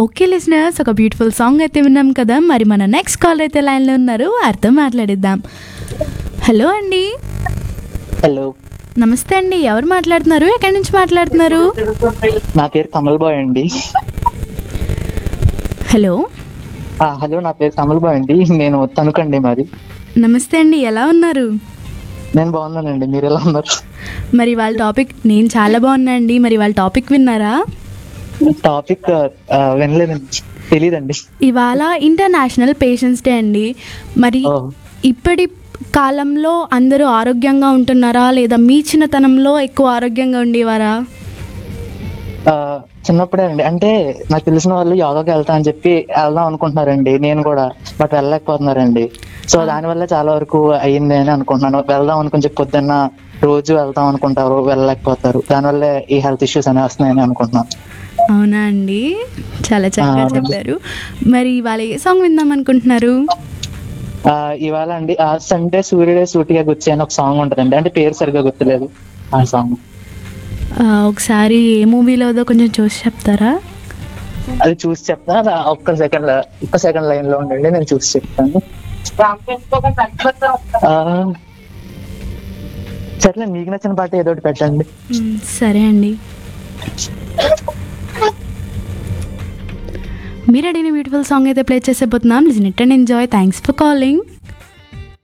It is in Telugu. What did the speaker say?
ఓకే లిసినర్స్ ఒక బ్యూటిఫుల్ సాంగ్ అయితే విన్నాం కదా మరి మన నెక్స్ట్ కాల్ అయితే లైన్లో ఉన్నారు వారితో మాట్లాడిద్దాం హలో అండి హలో నమస్తే అండి ఎవరు మాట్లాడుతున్నారు ఎక్కడి నుంచి మాట్లాడుతున్నారు నా పేరు కమల్ బాయ్ అండి హలో ఆ, హలో నా పేరు కమల్ బాయ్ అండి నేను తణుకండి మరి నమస్తే అండి ఎలా ఉన్నారు నేను బాగున్నానండి మీరు ఎలా ఉన్నారు మరి వాళ్ళ టాపిక్ నేను చాలా బాగున్నా అండి మరి వాళ్ళ టాపిక్ విన్నారా టాపిక్ ఆ, వినలేదండి తెలీదండి ఇవాళ ఇంటర్నేషనల్ పేషెంట్స్ డే అండి మరి ఓ. ఇప్పటి కాలంలో అందరూ ఆరోగ్యంగా ఉంటున్నారా లేదా మీ చిన్నతనంలో ఎక్కువ ఆరోగ్యంగా ఉండేవారా ఆ, చిన్నప్పుడే అండి అంటే నాకు తెలిసిన వాళ్ళు యోగాకి వెళ్తా అని చెప్పి వెళ్దాం అనుకుంటున్నారండి నేను కూడా బట్ వెళ్ళలేకపోతున్నారండి సో దానివల్ల చాలా వరకు అయ్యింది అని అనుకుంటున్నాను వెళ్దాం అనుకుని చెప్పి పొద్దున్న రోజు వెళ్దాం అనుకుంటారు వెళ్ళలేకపోతారు దానివల్ల ఈ హెల్త్ ఇష్యూస్ అనేవి వస్తున్నాయని అనుకుంటున్నాను అవునా అండి చాలా చక్కగా ఆ. చెప్పారు మరి ఇవాళ ఏ సాంగ్ విందాం అనుకుంటున్నారు ఆ, ఇవాళ అండి ఆ సండే సూర్యుడే సూటిగా గుచ్చి అని ఒక సాంగ్ ఉంటదండి అంటే పేరు సరిగా గుర్తులేదు ఆ సాంగ్ ఆ, ఒకసారి ఏ మూవీలోదో కొంచెం చూసి చెప్తారా అది చూసి చెప్తా అది ఒక్క సెకండ్ ఒక్క సెకండ్ లైన్ లో ఉండండి నేను చూసి చెప్తాను ఆ, సర్లే మీకు నచ్చిన పాట ఏదో ఒకటి పెట్టండి మ్, సరే అండి మీరు అడిగిన బ్యూటిఫుల్ సాంగ్ అయితే ప్లే చేసేపోతున్నాం listen it and enjoy thanks for calling